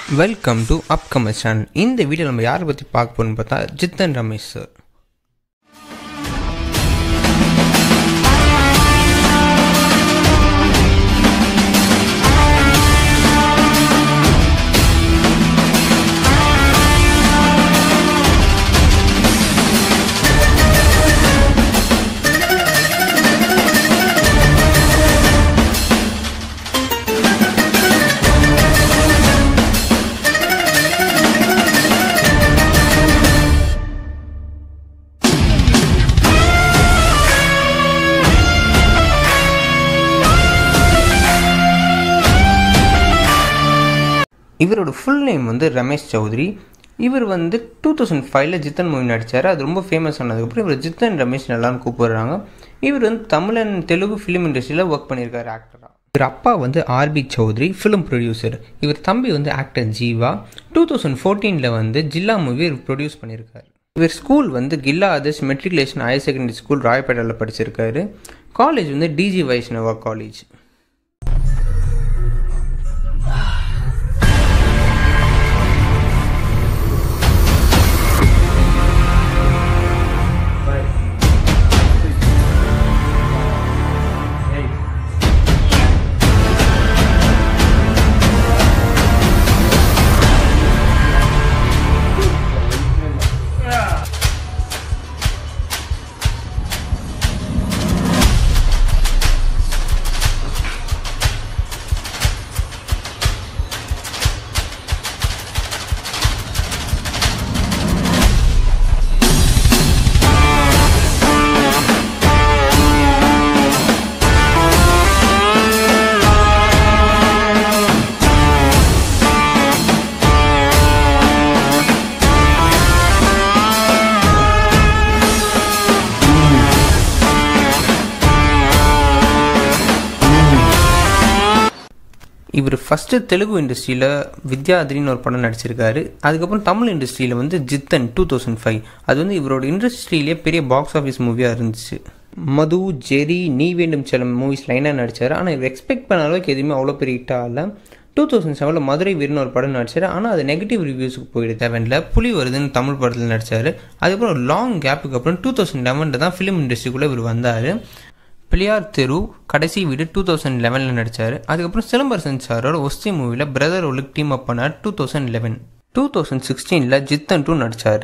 Welcome to upcomer channel இந்த video நம்ம யாரை பற்றி பார்க்க போகிறோம்னு பார்த்தா ஜித்தன் ரமேஷ் சார் இவரோட ஃபுல் நேம் வந்து ரமேஷ் சௌத்ரி இவர் வந்து டூ தௌசண்ட் ஃபைவ்ல ஜித்தன் மூவி நடித்தார் அது ரொம்ப ஃபேமஸ் ஆனதுக்கப்புறம் இவர் ஜித்தன் ரமேஷ் எல்லாரும் கூப்பிடுறாங்க இவர் வந்து தமிழ் அண்ட் தெலுங்கு ஃபிலிம் இண்டஸ்ட்ரியில் ஒர்க் பண்ணியிருக்காரு ஆக்டராக இவர் அப்பா வந்து ஆர்பி சௌத்ரி ஃபிலிம் ப்ரொடியூசர் இவர் தம்பி வந்து ஆக்டர் ஜீவா டூ தௌசண்ட் ஃபோர்டீனில் வந்து ஜில்லா மூவி இவர் ப்ரொடியூஸ் பண்ணியிருக்காரு இவர் ஸ்கூல் வந்து Gill Adarsh matriculation higher secondary school ராயப்பேட்டையில் படிச்சிருக்காரு காலேஜ் வந்து டிஜி வைஷ்ணவா காலேஜ் இவர் ஃபஸ்ட்டு தெலுங்கு இண்டஸ்ட்ரியில் வித்யாதிரின்னு ஒரு படம் நடிச்சிருக்காரு அதுக்கப்புறம் தமிழ் இண்டஸ்ட்ரியில் வந்து ஜித்தன் டூ தௌசண்ட் ஃபைவ் அது வந்து இவரோட இண்டஸ்ட்ரியிலே பெரிய பாக்ஸ் ஆஃபீஸ் மூவியாக இருந்துச்சு மது ஜெரி நீ வேண்டும் செல்லம் மூவிஸ் லைனாக நடித்தார் ஆனால் இவர் எக்ஸ்பெக்ட் பண்ண அளவுக்கு எதுவுமே அவ்வளோ பெரிய ஹிட்டாக இல்லை டூ தௌசண்ட் செவனில் மதுரை வீரன் ஒரு படம் நடிச்சார் ஆனால் அது நெகட்டிவ் ரிவ்யூஸுக்கு போயிட்டு தேவையில்ல புலி வருதுன்னு தமிழ் படத்தில் நடித்தார் அதுக்கப்புறம் ஒரு லாங் கேப்புக்கு அப்புறம் டூ தௌசண்ட் லெவனில் தான் ஃபிலிம் இண்டஸ்ட்ரிக்குள்ளே இவர் வந்தார் பிள்ளையார் தெரு கடைசி வீடு டூ தௌசண்ட் லெவனில் நடித்தார் அதுக்கப்புறம் சிலம்பரசன் சாரோட ஒஸ்தி மூவியில் பிரதர் ஒலுக்கு டீம் அப் பண்ணார் two thousand eleven two thousand சிக்ஸ்டீனில் ஜித்தன் டூ நடித்தார்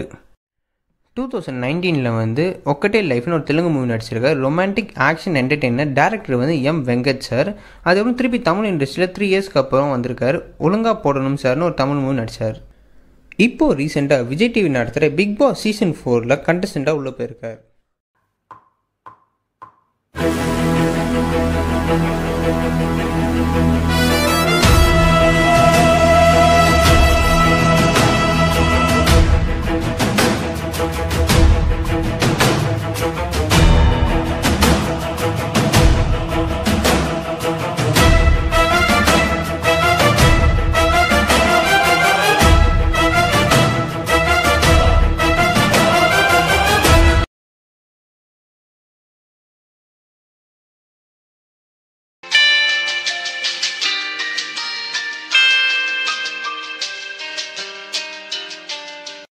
டூ தௌசண்ட் நைன்டீனில் வந்து ஒக்கட்டே லைஃப்னு ஒரு தெலுங்கு மூவி நடிச்சிருக்காரு ரொமான்டிக் ஆக்ஷன் என்டர்டெய்னர் டேரக்டர் வந்து எம் வெங்கட் சார் அதுக்கப்புறம் திருப்பி தமிழ் இண்டஸ்ட்ரியில் த்ரீ இயர்ஸ்க்கு அப்புறம் வந்திருக்காரு ஒழுங்கா போடணும் சார்னு ஒரு தமிழ் மூவி நடித்தார் இப்போது ரீசெண்டாக விஜய் டிவி நடத்துகிற பிக் பாஸ் சீசன் ஃபோரில் கண்டஸ்டண்ட்டாக உள்ளே போயிருக்கார் Thank you.